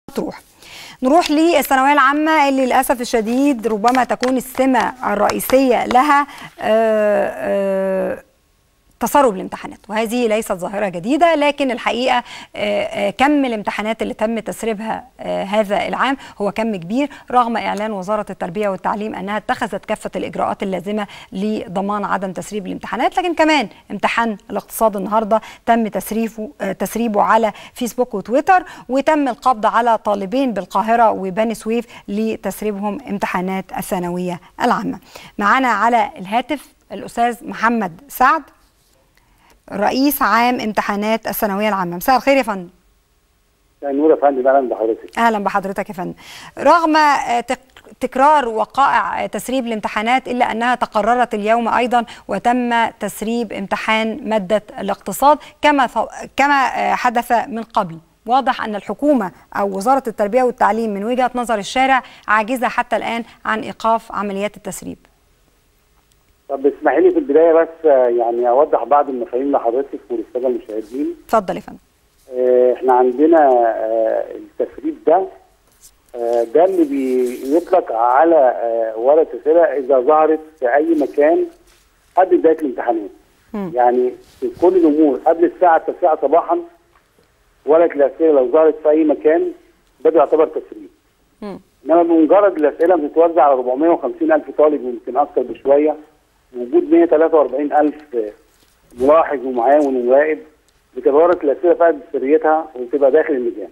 تروح نروح للثانويه العامه اللي للاسف الشديد ربما تكون السمه الرئيسيه لها آآ آآ تسرب الامتحانات وهذه ليست ظاهره جديده لكن الحقيقه كم الامتحانات اللي تم تسريبها هذا العام هو كم كبير رغم اعلان وزاره التربيه والتعليم انها اتخذت كافه الاجراءات اللازمه لضمان عدم تسريب الامتحانات لكن كمان امتحان الاقتصاد النهارده تم تسريبه تسريبه على فيسبوك وتويتر وتم القبض على طالبين بالقاهره وبني سويف لتسريبهم امتحانات الثانويه العامه معانا على الهاتف الاستاذ محمد سعد رئيس عام امتحانات الثانويه العامه مساء الخير يا فندم نور يا فندم اهلا بحضرتك اهلا بحضرتك يا فندم رغم تكرار وقائع تسريب الامتحانات الا انها تقررت اليوم ايضا وتم تسريب امتحان ماده الاقتصاد كما كما حدث من قبل واضح ان الحكومه او وزاره التربيه والتعليم من وجهه نظر الشارع عاجزه حتى الان عن ايقاف عمليات التسريب طب اسمحي لي في البدايه بس يعني اوضح بعض المفاهيم لحضرتك وللساده المشاهدين اتفضل يا فندم احنا عندنا التسريب ده ده اللي بيطلق على ورقه اسئله اذا ظهرت في اي مكان قبل بدايه الامتحانات يعني في كل الامور قبل الساعه 9 صباحا ورقه الاسئله لو ظهرت في اي مكان ده بيعتبر تسريب انما بمجرد الاسئله بتتوزع على 450 الف طالب ويمكن اكثر بشويه وجود 143 الف ملاحظ ومعاون ومراقب بتبقى ورقه الاسئله فقد سريتها وتبقى داخل اللجان.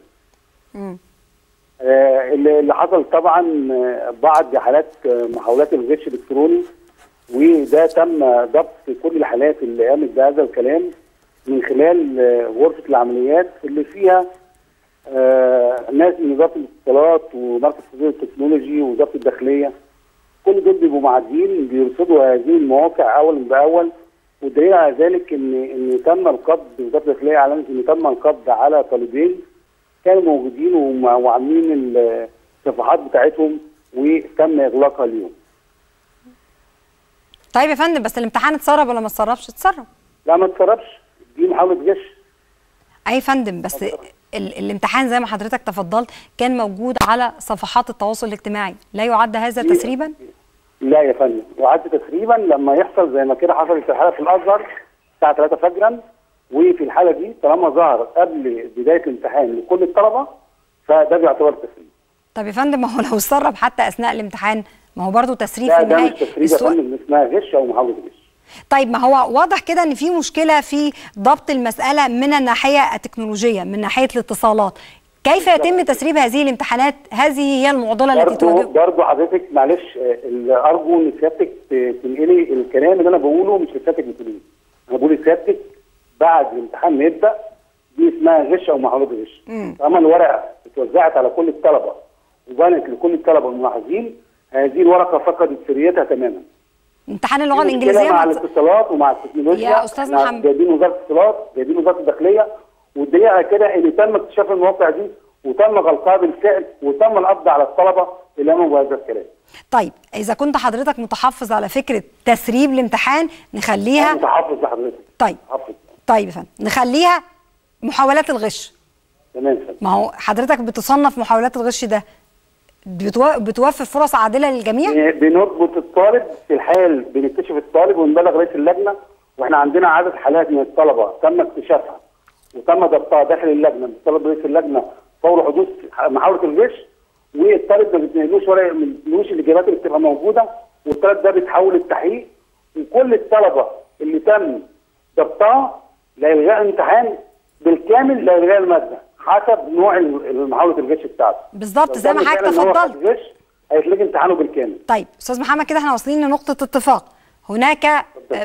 آه اللي حصل طبعا بعض حالات محاولات الغش الالكتروني وده تم ضبط كل الحالات اللي قامت بهذا الكلام من خلال غرفه العمليات اللي فيها آه ناس من وزاره الاتصالات ومركز تطوير التكنولوجي ووزاره الداخليه كل دول بيبقوا معديين بيرصدوا هذه المواقع اولا باول والدليل على ذلك ان ان تم القبض وزاره الداخليه اعلنت ان تم القبض على طالبين كانوا موجودين وعاملين الصفحات بتاعتهم وتم اغلاقها اليوم. طيب يا فندم بس الامتحان اتسرب ولا ما اتسربش؟ اتسرب. لا ما اتسربش دي محاوله غش. اي فندم بس ال الامتحان زي ما حضرتك تفضلت كان موجود على صفحات التواصل الاجتماعي لا يعد هذا تسريبا لا يا فندم يعد تسريبا لما يحصل زي ما كده حصل في الحاله في الازهر الساعه 3 فجرا وفي الحاله دي طالما ظهر قبل بدايه الامتحان لكل الطلبه فده بيعتبر تسريب طب يا فندم ما هو لو اتسرب حتى اثناء الامتحان ما هو برضه تسريب لا في النهايه ده مش تسريب يا فندم اسمها غش او محاوله غش طيب ما هو واضح كده ان في مشكله في ضبط المساله من الناحيه التكنولوجيه من ناحيه الاتصالات كيف يتم تسريب هذه الامتحانات هذه هي المعضله التي تواجه برضه حضرتك معلش ارجو ان سيادتك تنقلي الكلام اللي انا بقوله مش لسيادتك بتقوليه انا بقول لسيادتك بعد الامتحان ما يبدا دي اسمها غش او محاوله غش طالما الورقه اتوزعت على كل الطلبه وبانت لكل الطلبه الملاحظين هذه الورقه فقدت سريتها تماما امتحان اللغه الانجليزيه مع الاتصالات ومع التكنولوجيا يا استاذ محمد جايبين وزاره الاتصالات جايبين وزاره الداخليه والدليل على كده ان تم اكتشاف المواقع دي وتم غلقها بالفعل وتم القبض على الطلبه اللي قاموا بهذا الكلام. طيب اذا كنت حضرتك متحفظ على فكره تسريب الامتحان نخليها متحفظ لحضرتك طيب متحفظ طيب يا فندم نخليها محاولات الغش تمام فندم ما هو حضرتك بتصنف محاولات الغش ده بتو... بتوفر فرص عادله للجميع بنربط الطالب في الحال بنكتشف الطالب ونبلغ رئيس اللجنه واحنا عندنا عدد حالات من الطلبه تم اكتشافها وتم ضبطها داخل اللجنه بطلب رئيس اللجنه فور حدوث محاوله الغش والطالب ما بيتنقلوش ورق ما بيتنقلوش الاجابات اللي بتبقى موجوده والطالب ده بيتحول للتحقيق وكل الطلبه اللي تم ضبطها لالغاء الامتحان بالكامل لالغاء الماده حسب نوع محاوله الغش بتاعته بالظبط زي ما حضرتك تفضلت الغش هيتلغي امتحانه بالكامل طيب استاذ محمد كده احنا واصلين لنقطه اتفاق هناك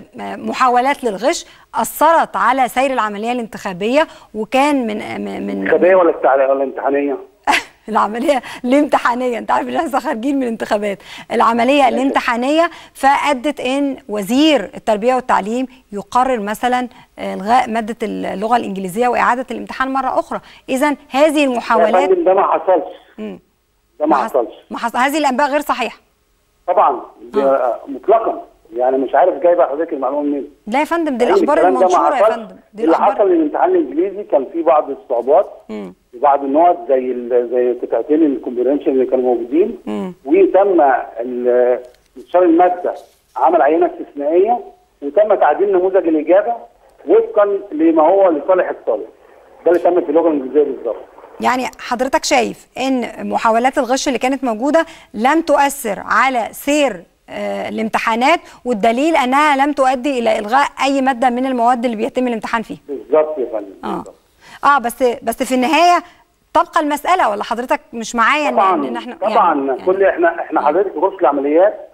محاولات للغش اثرت على سير العمليه الانتخابيه وكان من من انتخابيه ولا ولا امتحانيه؟ العمليه الامتحانيه انت عارف ان احنا خارجين من انتخابات العمليه الامتحانيه فادت ان وزير التربيه والتعليم يقرر مثلا الغاء ماده اللغه الانجليزيه واعاده الامتحان مره اخرى اذا هذه المحاولات ده ما حصلش ده ما حصلش ما حصل هذه الانباء غير صحيحه طبعا مطلقا يعني مش عارف جايبه حضرتك المعلومه منين لا يا فندم دي الاخبار المنشوره يا فندم دي اللي حصل الامتحان الانجليزي كان فيه بعض الصعوبات وبعض النقط زي ال- زي قطعتين الكومبرينشن اللي كانوا موجودين مم. وتم ال- انتشار الماده عمل عينه استثنائيه وتم تعديل نموذج الاجابه وفقا لما هو لصالح الطالب ده اللي تم في اللغه الانجليزيه بالظبط يعني حضرتك شايف ان محاولات الغش اللي كانت موجوده لم تؤثر على سير آه، الامتحانات والدليل انها لم تؤدي الى الغاء اي ماده من المواد اللي بيتم الامتحان فيها بالظبط يا فندم اه بالظبط. اه بس بس في النهايه تبقى المساله ولا حضرتك مش معايا إن- طبعا ان احنا طبعا يعني كل احنا احنا حضرتك في غرفه العمليات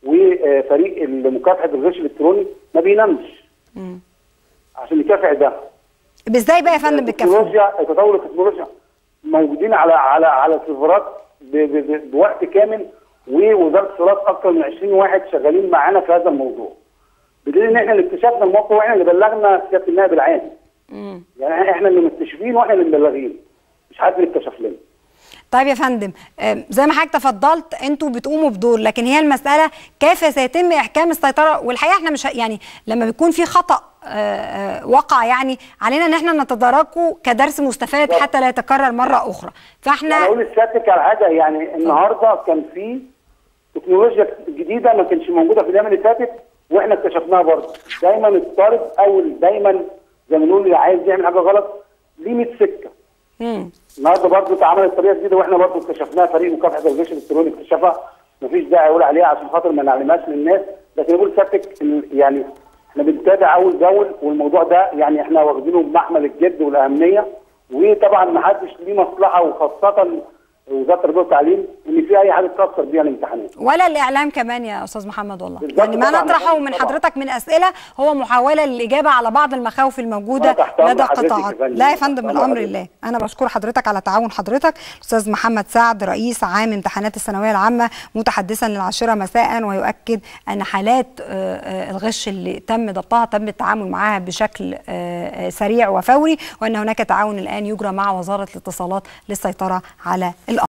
وفريق مكافحه الغش الالكتروني ما بينامش مم. عشان يكافح ده ازاي بقى يا فندم بالكفاءه التكنولوجيا تطور التكنولوجيا موجودين على على على سيرفرات ب- ب- ب- بوقت كامل ووزاره الاتصالات اكثر من 20 واحد شغالين معانا في هذا الموضوع بدليل ان احنا اللي اكتشفنا الموقع واحنا اللي بلغنا سياده النائب العام مم. يعني احنا اللي مكتشفين واحنا اللي مبلغين مش حد اللي اكتشف لنا طيب يا فندم آم، زي ما حضرتك تفضلت انتوا بتقوموا بدور لكن هي المساله كيف سيتم احكام السيطره والحقيقه احنا مش ه- يعني لما بيكون في خطا آه، آه، وقع يعني علينا ان احنا نتداركه كدرس مستفاد حتى لا يتكرر مره اخرى انا فاحنا اقول لسيادتك على حاجه يعني النهارده كان في تكنولوجيا جديده ما كانش موجوده في الايام اللي فاتت واحنا اكتشفناها برضه دايما الطالب او دايما زي ما نقول اللي عايز يعمل حاجه غلط ليه 100 سكه مم. النهارده برضه اتعملت طريقه جديده واحنا برضه اكتشفناها فريق مكافحه الغش الالكتروني اكتشفها مفيش داعي اقول عليها عشان خاطر ما نعلمهاش للناس لكن بقول سيادتك ال- يعني احنا بنتابع اول باول والموضوع ده يعني احنا واخدينه بمحمل الجد والاهميه وطبعا ما حدش ليه مصلحه وخاصه وزاره التربيه والتعليم ان في اي حاجه تكسر بيها الامتحانات ولا الاعلام كمان يا استاذ محمد والله بالظبط يعني ما طبعاً، نطرحه من طبعاً. حضرتك من اسئله هو محاوله للاجابه على بعض المخاوف الموجوده آه، تحت أمر لدى حضرتك يا قطاعات فندم. لا يا تحت فندم أمر الامر حضرتك. لله انا بشكر حضرتك على تعاون حضرتك الاستاذ محمد سعد رئيس عام امتحانات الثانويه العامه متحدثا للعاشره مساء ويؤكد ان حالات آه، آه، الغش اللي تم ضبطها تم التعامل معها بشكل آه، آه، سريع وفوري وان هناك تعاون الان يجرى مع وزاره الاتصالات للسيطره على